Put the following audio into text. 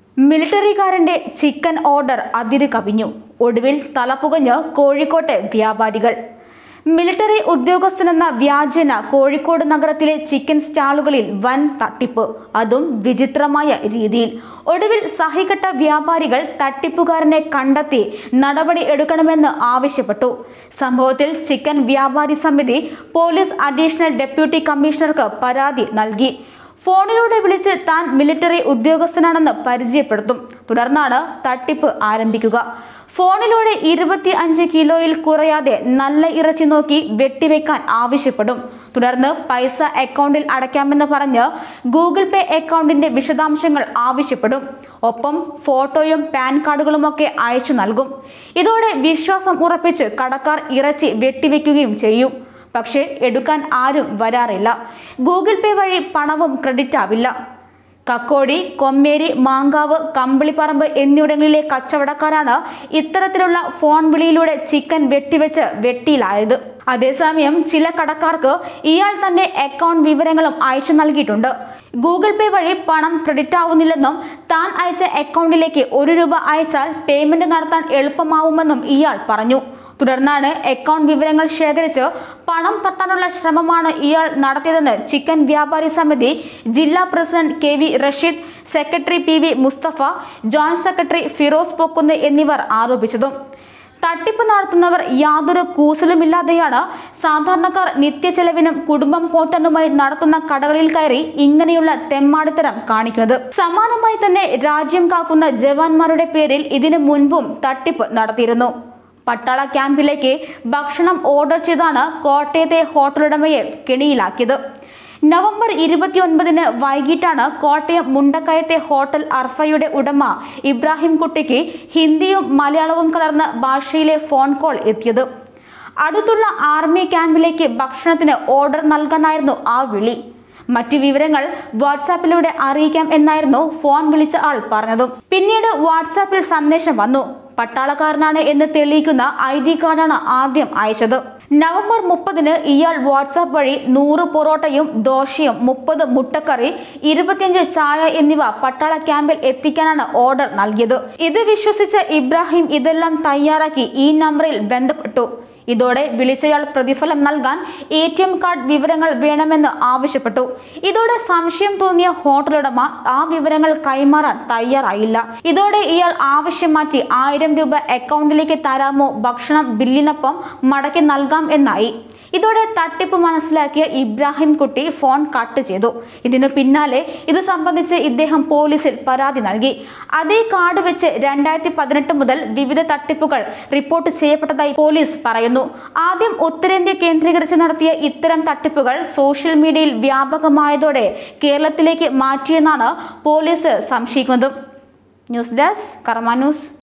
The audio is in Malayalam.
മിലിറ്ററിക്കാരന്റെ ചിക്കൻ ഓർഡർ അതിര് കവിഞ്ഞു ഒടുവിൽ തലപുകഞ്ഞ് കോഴിക്കോട്ടെ വ്യാപാരികൾ മിലിറ്ററി ഉദ്യോഗസ്ഥനെന്ന വ്യാജേന കോഴിക്കോട് നഗരത്തിലെ ചിക്കൻ സ്റ്റാളുകളിൽ വൻ തട്ടിപ്പ് അതും വിചിത്രമായ രീതിയിൽ ഒടുവിൽ സഹികെട്ട വ്യാപാരികൾ തട്ടിപ്പുകാരനെ കണ്ടെത്തി നടപടി എടുക്കണമെന്ന് ആവശ്യപ്പെട്ടു സംഭവത്തിൽ ചിക്കൻ വ്യാപാരി സമിതി പോലീസ് അഡീഷണൽ ഡെപ്യൂട്ടി കമ്മീഷണർക്ക് പരാതി നൽകി ഫോണിലൂടെ വിളിച്ച് താൻ മിലിറ്ററി ഉദ്യോഗസ്ഥനാണെന്ന് പരിചയപ്പെടുത്തും തുടർന്നാണ് തട്ടിപ്പ് ആരംഭിക്കുക ഫോണിലൂടെ ഇരുപത്തി അഞ്ച് കിലോയിൽ കുറയാതെ നല്ല ഇറച്ചി നോക്കി വെട്ടിവെക്കാൻ ആവശ്യപ്പെടും തുടർന്ന് പൈസ അക്കൗണ്ടിൽ അടയ്ക്കാമെന്ന് പറഞ്ഞ് ഗൂഗിൾ പേ അക്കൗണ്ടിന്റെ വിശദാംശങ്ങൾ ആവശ്യപ്പെടും ഒപ്പം ഫോട്ടോയും പാൻ കാർഡുകളുമൊക്കെ അയച്ചു നൽകും ഇതോടെ വിശ്വാസം ഉറപ്പിച്ച് കടക്കാർ ഇറച്ചി വെട്ടിവെക്കുകയും ചെയ്യും പക്ഷേ എടുക്കാൻ ആരും വരാറില്ല ഗൂഗിൾ പേ വഴി പണവും ക്രെഡിറ്റ് ആവില്ല കക്കോടി കൊമ്മേരി മാങ്കാവ് കമ്പിളിപ്പറമ്പ് എന്നിവിടങ്ങളിലെ കച്ചവടക്കാരാണ് ഇത്തരത്തിലുള്ള ഫോൺ വിളിയിലൂടെ ചിക്കൻ വെട്ടിവെച്ച് വെട്ടിയിലായത് അതേസമയം ചില കടക്കാർക്ക് ഇയാൾ തന്നെ അക്കൗണ്ട് വിവരങ്ങളും അയച്ചു നൽകിയിട്ടുണ്ട് ഗൂഗിൾ പേ വഴി പണം ക്രെഡിറ്റ് ആവുന്നില്ലെന്നും താൻ അയച്ച അക്കൗണ്ടിലേക്ക് ഒരു രൂപ അയച്ചാൽ പേയ്മെന്റ് നടത്താൻ എളുപ്പമാവുമെന്നും ഇയാൾ പറഞ്ഞു തുടർന്നാണ് അക്കൗണ്ട് വിവരങ്ങൾ ശേഖരിച്ച് പണം തട്ടാനുള്ള ശ്രമമാണ് ഇയാൾ നടത്തിയതെന്ന് ചിക്കൻ വ്യാപാരി സമിതി ജില്ലാ president K V Rasheed secretary P V Mustafa joint secretary Firoz Pokkunnu എന്നിവർ ആരോപിച്ചതും തട്ടിപ്പ് നടത്തുന്നവർ യാതൊരു കൂസലുമില്ലാതെയാണ് സാധാരണക്കാർ നിത്യചെലവിനും കുടുംബം പോറ്റാനുമായി നടത്തുന്ന കടകളിൽ കയറി ഇങ്ങനെയുള്ള തെമ്മാടിത്തരം കാണിക്കുന്നത് സമാനമായി തന്നെ രാജ്യം കാക്കുന്ന ജവാന്മാരുടെ പേരിൽ ഇതിനു മുൻപും തട്ടിപ്പ് നടത്തിയിരുന്നു പട്ടാള ക്യാമ്പിലേക്ക് ഭക്ഷണം ഓർഡർ ചെയ്താണ് കോട്ടയത്തെ ഹോട്ടലുടമയെ കെണിയിലാക്കിയത് നവംബർ ഇരുപത്തിയൊൻപതിന് വൈകിട്ടാണ് കോട്ടയം മുണ്ടക്കയത്തെ ഹോട്ടൽ അർഫയുടെ ഉടമ ഇബ്രാഹിം കുട്ടിക്ക് ഹിന്ദിയും മലയാളവും കലർന്ന ഭാഷയിലെ ഫോൺ കോൾ എത്തിയത് അടുത്തുള്ള ആർമി ക്യാമ്പിലേക്ക് ഭക്ഷണത്തിന് ഓർഡർ നൽകാനായിരുന്നു ആ വിളി മറ്റു വിവരങ്ങൾ വാട്സാപ്പിലൂടെ അറിയിക്കാം എന്നായിരുന്നു ഫോൺ വിളിച്ച ആൾ പറഞ്ഞതും പിന്നീട് വാട്സാപ്പിൽ സന്ദേശം വന്നു പട്ടാളക്കാരനാണ് എന്ന് തെളിയിക്കുന്ന ഐ ഡി കാർഡാണ് ആദ്യം അയച്ചത് നവംബർ മുപ്പതിന് ഇയാൾ വാട്സാപ്പ് വഴി നൂറ് പൊറോട്ടയും ദോശയും മുപ്പത് മുട്ടക്കറി ഇരുപത്തിയഞ്ച് ചായ എന്നിവ പട്ടാള ക്യാമ്പിൽ എത്തിക്കാനാണ് ഓർഡർ നൽകിയത് ഇത് വിശ്വസിച്ച ഇബ്രാഹിം ഇതെല്ലാം തയ്യാറാക്കി ഈ നമ്പറിൽ ബന്ധപ്പെട്ടു ഇതോടെ വിളിച്ചയാൾ പ്രതിഫലം നൽകാൻ എ ടി എം കാർഡ് വിവരങ്ങൾ വേണമെന്ന് ആവശ്യപ്പെട്ടു ഇതോടെ സംശയം തോന്നിയ ഹോട്ടലുടമ ആ വിവരങ്ങൾ കൈമാറാൻ തയ്യാറായില്ല ഇതോടെ ഇയാൾ ആവശ്യം മാറ്റി ആയിരം രൂപ അക്കൗണ്ടിലേക്ക് തരാമോ ഭക്ഷണം ബില്ലിനൊപ്പം മടക്കി നൽകാം എന്നായി ഇതോടെ തട്ടിപ്പ് മനസ്സിലാക്കിയ ഇബ്രാഹിം കുട്ടി ഫോൺ കട്ട് ചെയ്തു ഇതിനു പിന്നാലെ ഇത് സംബന്ധിച്ച് ഇദ്ദേഹം പോലീസിൽ പരാതി നൽകി അതേ കാർഡ് വെച്ച് രണ്ടായിരത്തി പതിനെട്ട് മുതൽ വിവിധ തട്ടിപ്പുകൾ റിപ്പോർട്ട് ചെയ്യപ്പെട്ടതായി പോലീസ് പറയുന്നു ആദ്യം ഉത്തരേന്ത്യ കേന്ദ്രീകരിച്ച് നടത്തിയ ഇത്തരം തട്ടിപ്പുകൾ സോഷ്യൽ മീഡിയയിൽ വ്യാപകമായതോടെ കേരളത്തിലേക്ക് മാറ്റിയെന്നാണ് പോലീസ് സംശയിക്കുന്നത് ന്യൂസ് ഡെസ്ക് കർമ്മ ന്യൂസ്